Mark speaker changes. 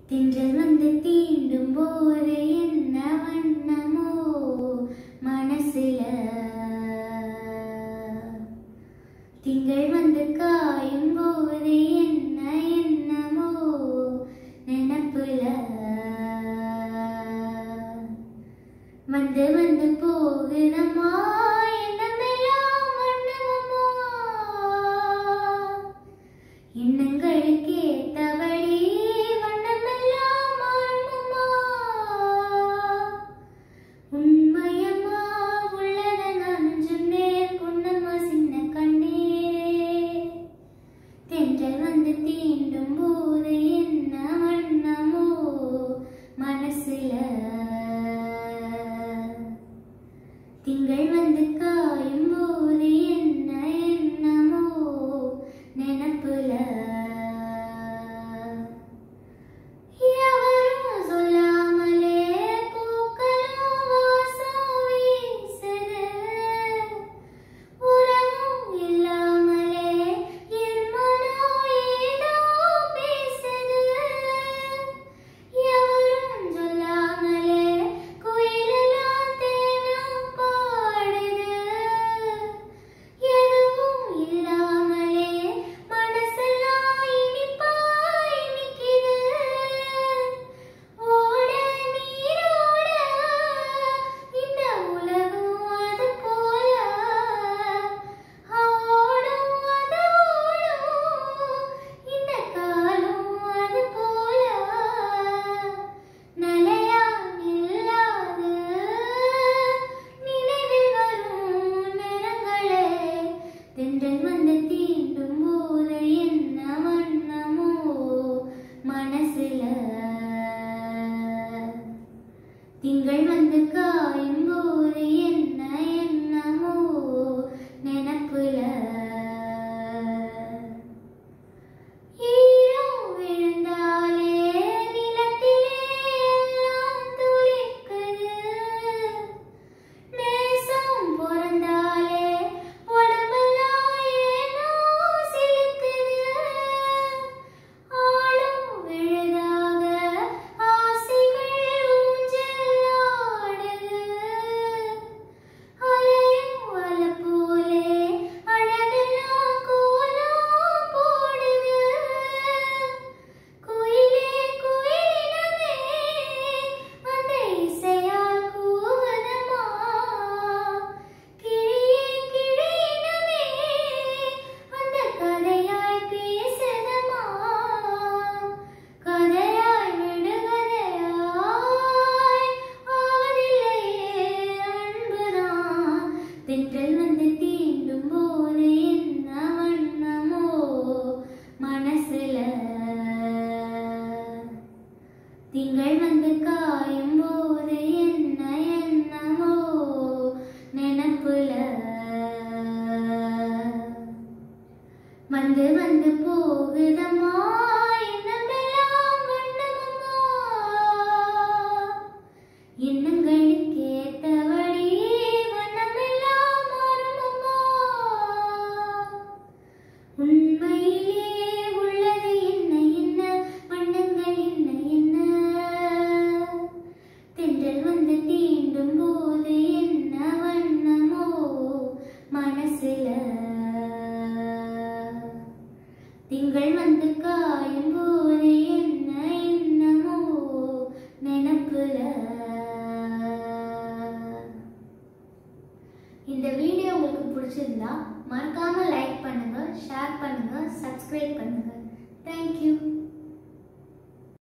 Speaker 1: திங்கள் வந்து தீண்டும் போது என்ன வண்ணமோ மனசுல திங்கள் வந்து காயும் போது என்ன என்னமோ நினப்புல வந்து வந்து போகுதம்மா எண்ணமெல்லாம் வண்ணமம்மா எண்ணங்களுக்கு ஏத்தபடி வண்ணமெல்லாம் மாறுமம்மா உண்மையம்மா உள்ளத நான் சொன்னேன் பொன்னம்மா சின்ன கண்ணே தென்றல் வந்து தீண்டும் போது என்ன வண்ணமோ மனசுல திங்கள் வந்து காயும் போது என்ன என்னமோ நினப்புல எவரும் சொல்லாமலே பூக்களும் வாசம் வீசுது உறவும் இல்லாமலே என் மனம் ஏதோ பேசுது எவரும் சொல்லாமலே குயிலெல்லாம் தேனும் பாடுது எதுவும் இல்லாமலே மனசெல்லாம் இனிப்பா இனிக்குது ஓட நீரோட இந்த உலகம் அது போல ஓடும் அது ஓடும் இந்த காலம் அது போல நிலையா நில்லாது நினைவில் வரும் நிறங்களே தென்றல் வந்து தீண்டும் போது என்ன வண்ணமோ மனசுல திங்கள் வந்து காயும் போது என்ன என்னமோ நினப்புல ஈரம் விழுந்தாலே நிலத்திலே எல்லாம் துளிர்க்குது நேசம் பிறந்தாலே உடம்பெல்லாம் ஏனோ சிலுக்குது ஆளும் விழுதாக ஆசைகள் ஊஞ்சலாடுது அலையும் அலை போலே அழகெல்லாம் கோலம் போடுது குயிலே குயிலினமே அந்த இசையால் கூவதமா கிளியே கிளியினமே அந்த கதையாய் பேசதமா கதையாய் விடுகதையாய் ஆவதில்லையே அன்புதான் தென்றல் வந்து தீண்டும் போது என்ன வண்ணமோ மனசுல திங்கள் வந்து காயும் போது என்ன என்னமோ நினப்புல வந்து வந்து போகுதம்மா எண்ணமெல்லாம் வண்ணமம்மா எண்ணங்களுக்கு ஏத்தபடி வண்ணமெல்லாம் மாறுமம்மா உண்மையிலே உள்ளது என்ன என்ன வண்ணங்கள் என்ன என்ன தென்றல் வந்து தீண்டும் போது என்ன வண்ணமோ மனசுல திங்கள் வந்து காயும் போது என்ன என்னமோ நினப்புல இந்த வீடியோ உங்களுக்கு பிடிச்சிருந்தா மறக்காம லைக் பண்ணுங்க ஷேர் பண்ணுங்க சப்ஸ்கிரைப் பண்ணுங்க தேங்க்யூ